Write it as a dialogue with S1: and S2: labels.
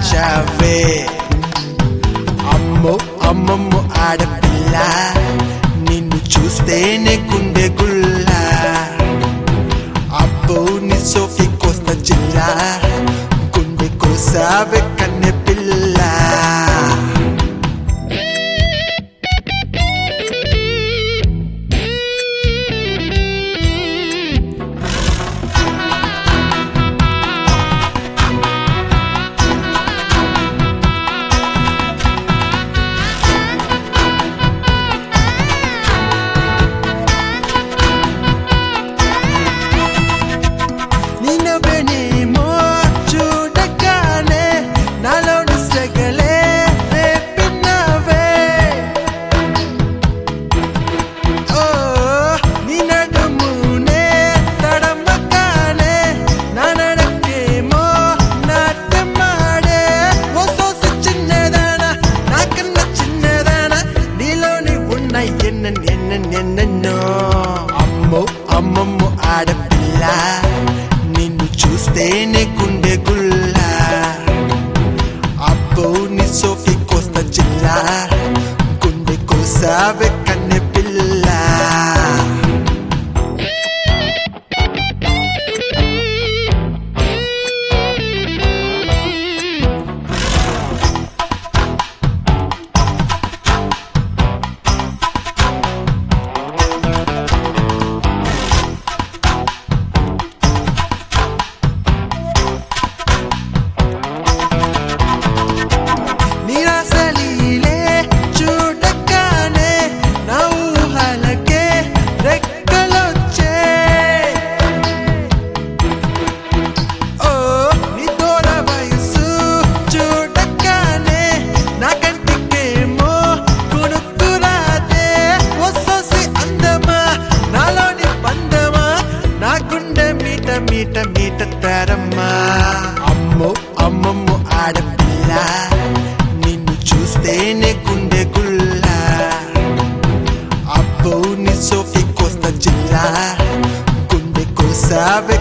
S1: మార్చావే అమ్మో అమ్మమ్మ ఆడపిల్ల నిన్ను చూస్తేనే గుండె గుల్ల అబ్బో నీ సోకి కోస్తా జిల్లా గుండె కోసావే కన్నె పిల్ల నిన్నవేనేమో చూడగానే నాలోని సెగలే రేపినవే ఓ నీ నడుమునే తడమగానే నా నడకేమో నాట్యమాడే ఓ సోసి చిన్నదానా నాకన్నా చిన్నదానా నీలోని ఉన్నాయి ఎన్న ఎన్న ఎన్నెన్నో అమ్మో అమ్మమ్మ ఆడపిల్ల నిన్ను చూస్తేనే గుండె గుల్ల అబ్బో నీ సోకి కోస్తా జిల్లా గుండె కోసావే కన్నె పిల్ల నిరాశలీలే చూడగానే నా ఊహలకే రెక్కలొచ్చే ఓ నీ దూర వయసు చూడగానే నా కంటికేమో కొనుక్కురాదే ఓ సోసి అందమా నాలోని పందమా నా గుండె మీట మీట మీట తరమ్మా అమ్మో అమ్మమ్మ ఆడపిల్ల నిన్ను చూస్తేనే గుండె గుల్ల అబ్బో నీ సోకి కోస్తా జిల్లా గుండె కోసావే